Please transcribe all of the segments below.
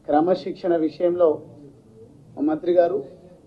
క్రమశిక్షణ విషయంలో మా మంత్రి గారు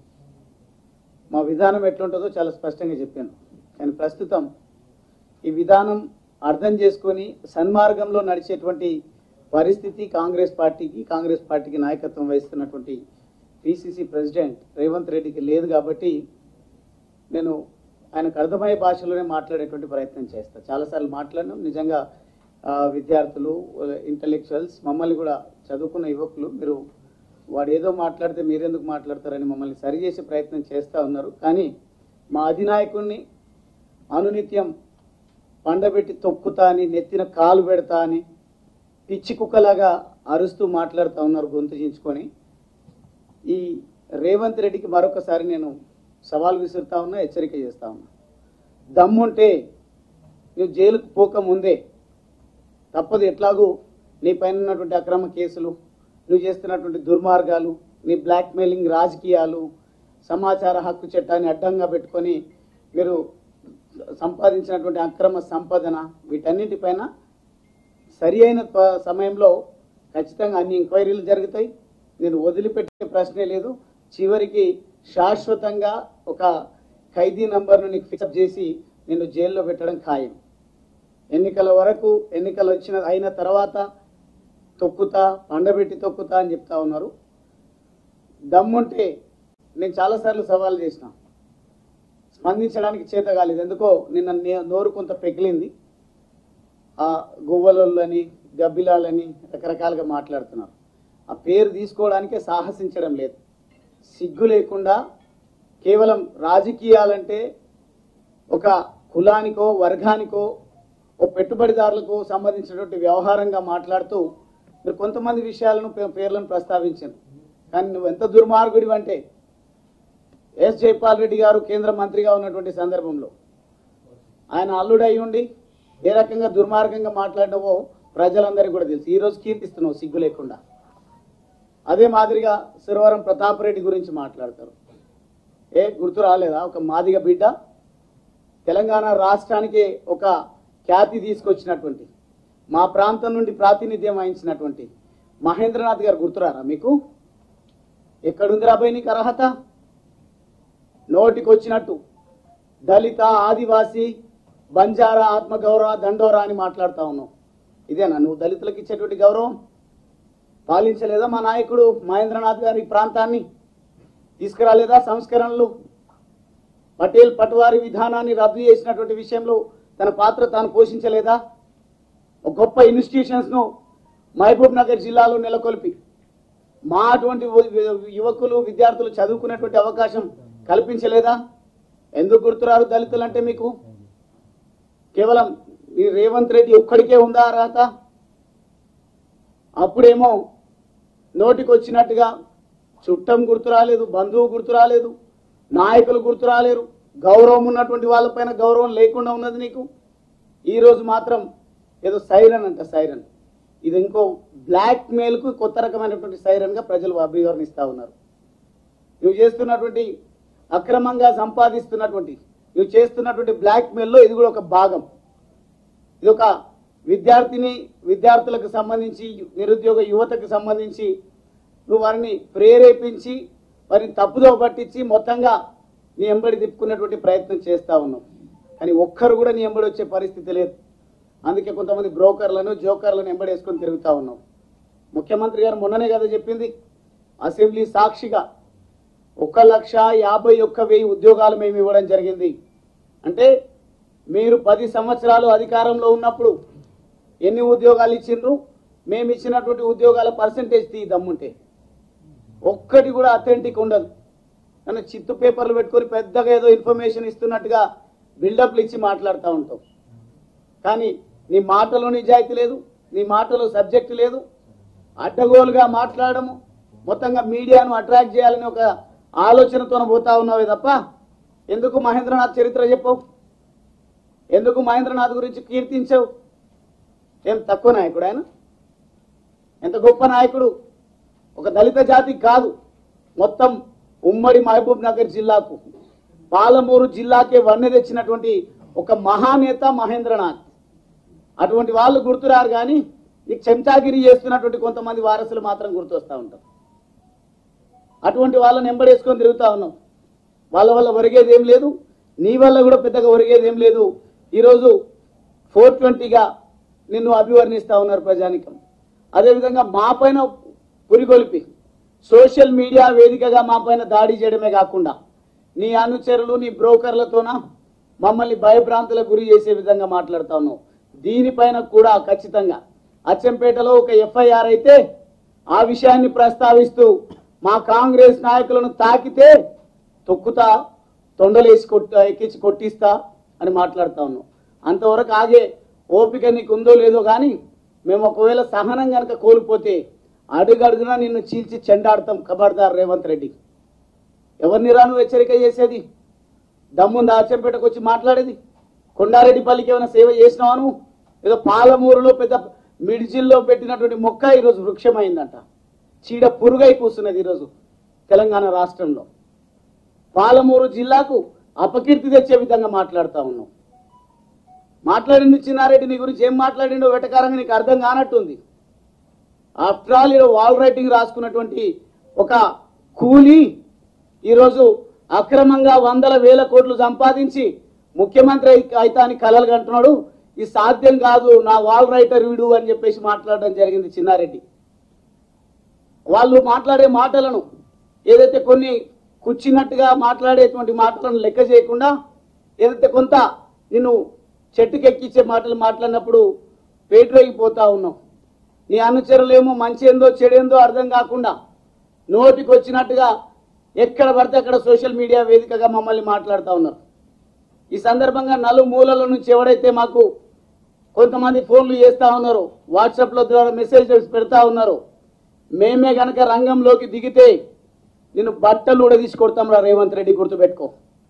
మా విధానం ఎట్లుంటుందో చాలా స్పష్టంగా చెప్పాను కానీ ప్రస్తుతం ఈ విధానం అర్థం చేసుకొని సన్మార్గంలో నడిచేటువంటి పరిస్థితి కాంగ్రెస్ పార్టీకి కాంగ్రెస్ పార్టీకి నాయకత్వం వహిస్తున్నటువంటి పిసిసి ప్రెసిడెంట్ రేవంత్ రెడ్డికి లేదు కాబట్టి నేను ఆయనకు అర్థమయ్యే భాషలోనే మాట్లాడేటువంటి ప్రయత్నం చేస్తా చాలాసార్లు మాట్లాడినాం నిజంగా ఆ, విద్యార్థులు ఇంటలెక్చువల్స్ మమ్మల్ని కూడా చదువుకున్న యువకులు మీరు వాడు ఏదో మాట్లాడితే మీరెందుకు మాట్లాడతారని మమ్మల్ని సరిచేసే ప్రయత్నం చేస్తూ ఉన్నారు కానీ మా అధినాయకుడిని అనునిత్యం పండబెట్టి తొక్కుతా అని నెత్తిన కాలు పెడతా అని పిచ్చి కుక్కలాగా అరుస్తూ మాట్లాడుతూ ఉన్నారు గొంతు చించుకొని ఈ రేవంత్ రెడ్డికి మరొకసారి నేను సవాల్ విసురుతా ఉన్నా హెచ్చరిక చేస్తా ఉన్నా దమ్ముంటే నువ్వు జైలుకు పోక ముందే తప్పదు ఎట్లాగూ నీ పైన ఉన్నటువంటి అక్రమ కేసులు నువ్వు చేస్తున్నటువంటి దుర్మార్గాలు నీ బ్లాక్మెయిలింగ్ రాజకీయాలు సమాచార హక్కు చట్టాన్ని అడ్డంగా పెట్టుకొని మీరు సంపాదించినటువంటి అక్రమ సంపదన వీటన్నిటిపైన సరి అయిన త్వ- సమయంలో ఖచ్చితంగా అన్ని ఎంక్వైరీలు జరుగుతాయి నేను వదిలిపెట్టే ప్రశ్నే లేదు చివరికి శాశ్వతంగా ఒక ఖైదీ నంబర్ను నీకు ఫిక్సప్ చేసి నిన్ను జైల్లో పెట్టడం ఖాయం ఎన్నికల వరకు ఎన్నికలు వచ్చిన అయిన తర్వాత తొక్కుతా పండబెట్టి తొక్కుతా అని చెప్తా ఉన్నారు దమ్ముంటే నేను చాలాసార్లు సవాల్ చేసిన స్పందించడానికి చేత కాలేదు ఎందుకో నిన్న నే- నోరు కొంత పెకిలింది ఆ గువ్వలని గబ్బిలాలని రకరకాలుగా మాట్లాడుతున్నారు ఆ పేరు తీసుకోవడానికే సాహసించడం లేదు సిగ్గు లేకుండా కేవలం రాజకీయాలంటే ఒక కులానికో వర్గానికో ఓ పెట్టుబడిదారులకు సంబంధించినటువంటి వ్యవహారంగా మాట్లాడుతూ మీరు కొంతమంది విషయాలను పే- పేర్లను ప్రస్తావించారు కానీ నువ్వు ఎంత దుర్మార్గుడివి అంటే ఎస్ జైపాల్ రెడ్డి గారు కేంద్ర మంత్రిగా ఉన్నటువంటి సందర్భంలో ఆయన అల్లుడు అయి ఉండి ఏ రకంగా దుర్మార్గంగా మాట్లాడినవో ప్రజలందరికీ కూడా తెలుసు ఈ రోజు కీర్తిస్తున్నావు సిగ్గు లేకుండా అదే మాదిరిగా సురవరం ప్రతాప్ రెడ్డి గురించి మాట్లాడతారు ఏ గుర్తు రాలేదా ఒక మాదిగ బిడ్డ తెలంగాణ రాష్ట్రానికి ఒక ఖ్యాతి తీసుకొచ్చినటువంటి మా ప్రాంతం నుండి ప్రాతినిధ్యం వహించినటువంటి మహేంద్రనాథ్ గారు గుర్తురారా మీకు ఎక్కడుంది రాబోయే నీకు అర్హత నోటికి వచ్చినట్టు దళిత ఆదివాసి బంజారా ఆత్మగౌరవ దండోరా అని మాట్లాడుతా ఉన్నావు ఇదేనా నువ్వు దళితులకు ఇచ్చేటువంటి గౌరవం పాలించలేదా మా నాయకుడు మహేంద్రనాథ్ గారి ఈ ప్రాంతాన్ని తీసుకురాలేదా సంస్కరణలు పటేల్ పట్వారి విధానాన్ని రద్దు చేసినటువంటి విషయంలో తన పాత్ర తాను పోషించలేదా ఒక గొప్ప ఇన్స్టిట్యూషన్స్ ను మహబూబ్ నగర్ జిల్లాలో నెలకొల్పి మా అటువంటి యువ- యువకులు విద్యార్థులు చదువుకునేటువంటి అవకాశం కల్పించలేదా ఎందుకు గుర్తురారు దళితులు అంటే మీకు కేవలం ఈ రేవంత్ రెడ్డి ఒక్కడికే ఉందా అర్హత అప్పుడేమో నోటికి వచ్చినట్టుగా చుట్టం గుర్తు రాలేదు బంధువు గుర్తు రాలేదు నాయకులు గుర్తు రాలేరు గౌరవం ఉన్నటువంటి వాళ్ళపైన గౌరవం లేకుండా ఉన్నది నీకు ఈ రోజు మాత్రం ఏదో సైరన్ అంట సైరన్ ఇది ఇంకో బ్లాక్ మెయిల్ కు కొత్త రకమైనటువంటి సైరన్ గా ప్రజలు అభివర్ణిస్తా ఉన్నారు నువ్వు చేస్తున్నటువంటి అక్రమంగా సంపాదిస్తున్నటువంటి నువ్వు చేస్తున్నటువంటి బ్లాక్ మెయిల్లో ఇది కూడా ఒక భాగం ఇది ఒక విద్యార్థిని విద్యార్థులకు సంబంధించి నిరుద్యోగ యువతకు సంబంధించి నువ్వు వారిని ప్రేరేపించి వారిని తప్పుదో పట్టించి మొత్తంగా నీ ఎంబడి తిప్పుకున్నటువంటి ప్రయత్నం చేస్తా ఉన్నావు కానీ ఒక్కరు కూడా నీ ఎంబడి వచ్చే పరిస్థితి లేదు అందుకే కొంతమంది బ్రోకర్లను జోకర్లను ఎంబడేసుకొని తిరుగుతా ఉన్నావు ముఖ్యమంత్రి గారు మొన్ననే కదా చెప్పింది అసెంబ్లీ సాక్షిగా ఒక లక్ష యాభై ఒక్క వెయ్యి ఉద్యోగాలు మేము ఇవ్వడం జరిగింది అంటే మీరు పది సంవత్సరాలు అధికారంలో ఉన్నప్పుడు ఎన్ని ఉద్యోగాలు ఇచ్చిండ్రు మేము ఇచ్చినటువంటి ఉద్యోగాల పర్సంటేజ్ తీ దమ్ముంటే ఒక్కటి కూడా అథెంటిక్ ఉండదు కానీ చిత్తు పేపర్లు పెట్టుకొని పెద్దగా ఏదో ఇన్ఫర్మేషన్ ఇస్తున్నట్టుగా బిల్డప్లు ఇచ్చి మాట్లాడుతూ ఉంటాం కానీ నీ మాటలో నిజాయితీ లేదు నీ మాటలో సబ్జెక్ట్ లేదు అడ్డగోలుగా మాట్లాడము మొత్తంగా మీడియాను అట్రాక్ట్ చేయాలని ఒక ఆలోచనతో పోతా ఉన్నావే తప్ప ఎందుకు మహేంద్రనాథ్ చరిత్ర చెప్పవు ఎందుకు మహేంద్రనాథ్ గురించి కీర్తించవు ఏం తక్కువ నాయకుడు ఆయన ఎంత గొప్ప నాయకుడు ఒక దళిత జాతి కాదు మొత్తం ఉమ్మడి మహబూబ్ నగర్ జిల్లాకు పాలమూరు జిల్లాకే వన్నె తెచ్చినటువంటి ఒక మహానేత మహేంద్రనాథ్ అటువంటి వాళ్ళు గుర్తురారు కానీ నీకు చెంచాగిరి చేస్తున్నటువంటి కొంతమంది వారసులు మాత్రం గుర్తొస్తా ఉంటారు అటువంటి వాళ్ళని ఎంబడేసుకొని తిరుగుతా ఉన్నాం వాళ్ళ వల్ల ఒరిగేది ఏం లేదు నీ వల్ల కూడా పెద్దగా ఒరిగేది ఏం లేదు ఈరోజు ఫోర్ ట్వంటీగా నిన్ను అభివర్ణిస్తా ఉన్నారు ప్రజానికం అదేవిధంగా మా పైన పురిగొలిపి సోషల్ మీడియా వేదికగా మా పైన దాడి చేయడమే కాకుండా నీ అనుచరులు నీ బ్రోకర్లతోన మమ్మల్ని భయభ్రాంతులకు గురి చేసే విధంగా మాట్లాడుతా ఉన్నావు దీనిపైన కూడా ఖచ్చితంగా అచ్చంపేటలో ఒక ఎఫ్ఐఆర్ అయితే ఆ విషయాన్ని ప్రస్తావిస్తూ మా కాంగ్రెస్ నాయకులను తాకితే తొక్కుతా తొండలేసి కొట్ట ఎక్కించి కొట్టిస్తా అని మాట్లాడుతా ఉన్నాం అంతవరకు ఆగే ఓపిక నీకు ఉందో లేదో కానీ మేము ఒకవేళ సహనం కనుక కోల్పోతే అడుగడుగునా నిన్ను చీల్చి చెండాడతాం కబర్దార్ రేవంత్ రెడ్డి ఎవరిని రాను హెచ్చరిక చేసేది దమ్ముంది ఆచంపేటకు వచ్చి మాట్లాడేది కొండారెడ్డిపల్లికి ఏమైనా సేవ చేసినావా నువ్వు ఏదో పాలమూరులో పెద్ద మిడ్జిల్లో పెట్టినటువంటి మొక్క ఈరోజు వృక్షమైందంట చీడ పురుగై కూస్తున్నది ఈరోజు తెలంగాణ రాష్ట్రంలో పాలమూరు జిల్లాకు అపకీర్తి తెచ్చే విధంగా మాట్లాడుతా ఉన్నాం మాట్లాడింది చిన్నారెడ్డి నీ గురించి ఏం మాట్లాడిండో వెటకారంగా నీకు అర్థం కానట్టుంది ఆఫ్టర్ ఆల్ ఈరోజు వాల్ రైటింగ్ రాసుకున్నటువంటి ఒక కూలీ ఈరోజు అక్రమంగా వందల వేల కోట్లు సంపాదించి ముఖ్యమంత్రి అయి- అయితా అని కలలు కంటున్నాడు ఇది సాధ్యం కాదు నా వాల్ రైటర్ వీడు అని చెప్పేసి మాట్లాడడం జరిగింది చిన్నారెడ్డి వాళ్ళు మాట్లాడే మాటలను ఏదైతే కొన్ని కూర్చున్నట్టుగా మాట్లాడేటువంటి మాటలను లెక్క చేయకుండా ఏదైతే కొంత నిన్ను చెట్టుకెక్కించే మాటలు మాట్లాడినప్పుడు పేటరైపోతా ఉన్నావు నీ అనుచరులేమో మంచి ఏందో చెడేందో అర్థం కాకుండా నోటికి వచ్చినట్టుగా ఎక్కడ పడితే అక్కడ సోషల్ మీడియా వేదికగా మమ్మల్ని మాట్లాడుతూ ఉన్నారు ఈ సందర్భంగా నలుమూలల నుంచి ఎవడైతే మాకు కొంతమంది ఫోన్లు చేస్తా ఉన్నారు వాట్సాప్ల ద్వారా మెసేజెస్ పెడతా ఉన్నారు మేమే గనక రంగంలోకి దిగితే నిన్ను బట్టలు కూడా తీసి కొడతాం రా రేవంత్ రెడ్డి గుర్తుపెట్టుకో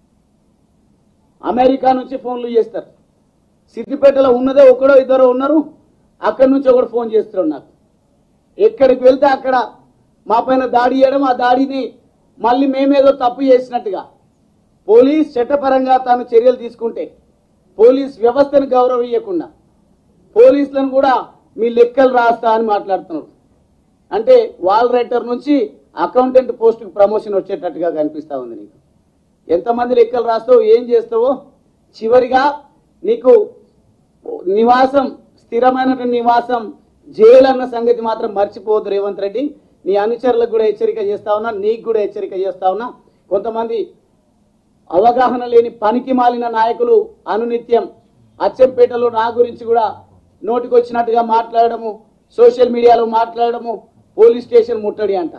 అమెరికా నుంచి ఫోన్లు చేస్తారు సిద్దిపేటలో ఉన్నదే ఒకడో ఇద్దరు ఉన్నారు అక్కడి నుంచి ఒకడు ఫోన్ చేస్తున్నాడు నాకు ఎక్కడికి వెళ్తే అక్కడ మా పైన దాడి చేయడం ఆ దాడిని మళ్ళీ మేమేదో తప్పు చేసినట్టుగా పోలీస్ చట్టపరంగా తాను చర్యలు తీసుకుంటే పోలీస్ వ్యవస్థను గౌరవించకుండా పోలీసులను కూడా మీ లెక్కలు రాస్తా అని మాట్లాడుతున్నారు అంటే వాల్ రైటర్ నుంచి అకౌంటెంట్ పోస్టుకు ప్రమోషన్ వచ్చేటట్టుగా కనిపిస్తా ఉంది నీకు ఎంతమంది లెక్కలు రాస్తావో ఏం చేస్తావో చివరిగా నీకు నివాసం స్థిరమైనటువంటి నివాసం జైలు అన్న సంగతి మాత్రం మర్చిపోవద్దు రేవంత్ రెడ్డి నీ అనుచరులకు కూడా హెచ్చరిక చేస్తా ఉన్నా నీకు కూడా హెచ్చరిక చేస్తా ఉన్నా కొంతమంది అవగాహన లేని పనికి మాలిన నాయకులు అనునిత్యం అచ్చంపేటలో నా గురించి కూడా నోటికొచ్చినట్టుగా మాట్లాడము సోషల్ మీడియాలో మాట్లాడము పోలీస్ స్టేషన్ ముట్టడి అంట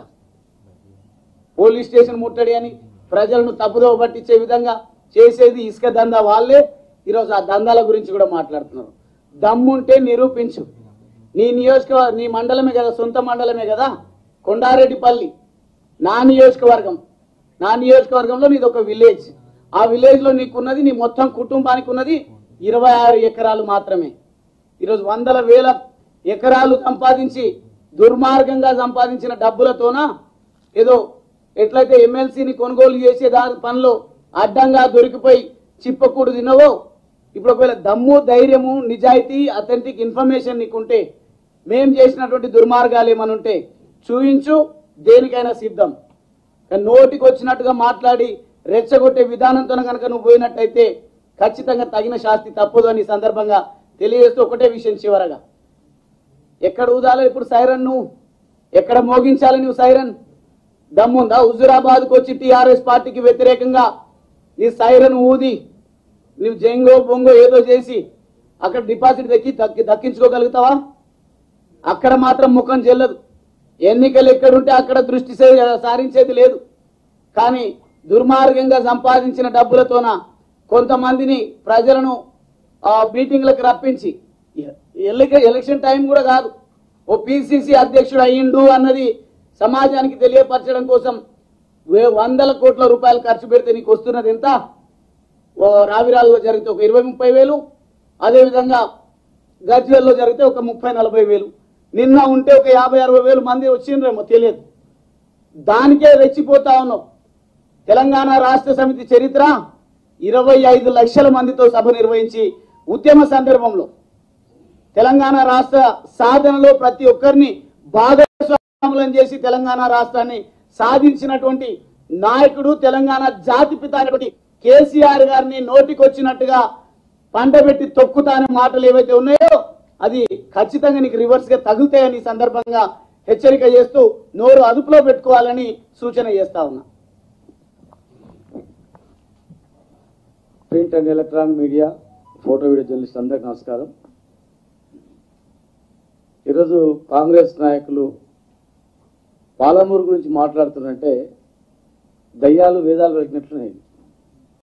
పోలీస్ స్టేషన్ ముట్టడి అని ప్రజలను తప్పుదోవ పట్టించే విధంగా చేసేది ఇసుక దందా వాళ్ళే ఈరోజు ఆ దందాల గురించి కూడా మాట్లాడుతున్నారు దమ్ముంటే నిరూపించు నీ నియోజక నీ మండలమే కదా సొంత మండలమే కదా కొండారెడ్డిపల్లి నా నియోజకవర్గం నా నియోజకవర్గంలో నీది ఒక విలేజ్ ఆ విలేజ్ లో నీకున్నది నీ మొత్తం కుటుంబానికి ఉన్నది ఇరవై ఆరు ఎకరాలు మాత్రమే ఈరోజు వందల వేల ఎకరాలు సంపాదించి దుర్మార్గంగా సంపాదించిన డబ్బులతోన ఏదో ఎట్లయితే ఎమ్మెల్సీని కొనుగోలు చేసే దాని పనిలో అడ్డంగా దొరికిపోయి చిప్పకూడు తినవో ఇప్పుడు ఒకవేళ దమ్ము ధైర్యము నిజాయితీ అథెంటిక్ ఇన్ఫర్మేషన్ నీకుంటే మేం చేసినటువంటి దుర్మార్గాలు ఏమైనా ఉంటే చూయించు దేనికైనా సిద్ధం కానీ నోటికి వచ్చినట్టుగా మాట్లాడి రెచ్చగొట్టే విధానంతో కనుక నువ్వు పోయినట్టయితే ఖచ్చితంగా తగిన శాస్తి తప్పదు అని ఈ సందర్భంగా తెలియజేస్తూ ఒకటే విషయం చివరగా ఎక్కడ ఊదాలో ఇప్పుడు సైరన్ నువ్వు ఎక్కడ మోగించాలి నువ్వు సైరన్ దమ్ముందా హుజురాబాద్కు వచ్చి టీఆర్ఎస్ పార్టీకి వ్యతిరేకంగా నీ సైరన్ ఊది నువ్వు జంగో బొంగో ఏదో చేసి అక్కడ డిపాజిట్ దక్కి దక్కి దక్కించుకోగలుగుతావా అక్కడ మాత్రం ముఖం చెల్లదు ఎన్నికలు ఎక్కడుంటే అక్కడ దృష్టి సే- సారించేది లేదు కానీ దుర్మార్గంగా సంపాదించిన డబ్బులతోన కొంతమందిని ప్రజలను ఆ మీటింగ్లకు రప్పించి ఎల్లిక ఎలక్షన్ టైం కూడా కాదు ఓ పిసిసి అధ్యక్షుడు అయ్యిండు అన్నది సమాజానికి తెలియపరచడం కోసం వే- వందల కోట్ల రూపాయలు ఖర్చు పెడితే నీకు వస్తున్నది ఎంత ఓ రావిరాల్లో జరిగితే ఒక ఇరవై ముప్పై వేలు అదేవిధంగా గజ్వేల్లో జరిగితే ఒక ముప్పై నలభై వేలు నిన్న ఉంటే ఒక యాభై అరవై వేలు మంది వచ్చిండ్రేమో తెలియదు దానికే రెచ్చిపోతా ఉన్నాం తెలంగాణ రాష్ట్ర సమితి చరిత్ర ఇరవై ఐదు లక్షల మందితో సభ నిర్వహించి ఉద్యమ సందర్భంలో తెలంగాణ రాష్ట్ర సాధనలో ప్రతి ఒక్కరిని భాగస్వాములను చేసి తెలంగాణ రాష్ట్రాన్ని సాధించినటువంటి నాయకుడు తెలంగాణ జాతిపిత అయినటువంటి కేసీఆర్ గారిని నోటికొచ్చినట్టుగా పండబెట్టి తొక్కుతా అనే మాటలు ఏవైతే ఉన్నాయో అది ఖచ్చితంగా నీకు రివర్స్ గా తగులుతాయని ఈ సందర్భంగా హెచ్చరిక చేస్తూ నోరు అదుపులో పెట్టుకోవాలని సూచన చేస్తా ఉన్నా print and electronic media photo video journalist అందరికి నమస్కారం ఈరోజు కాంగ్రెస్ నాయకులు పాలమూరు గురించి మాట్లాడుతున్నట్టే దయ్యాలు వేదాలు వెలిగినట్లున్నాయి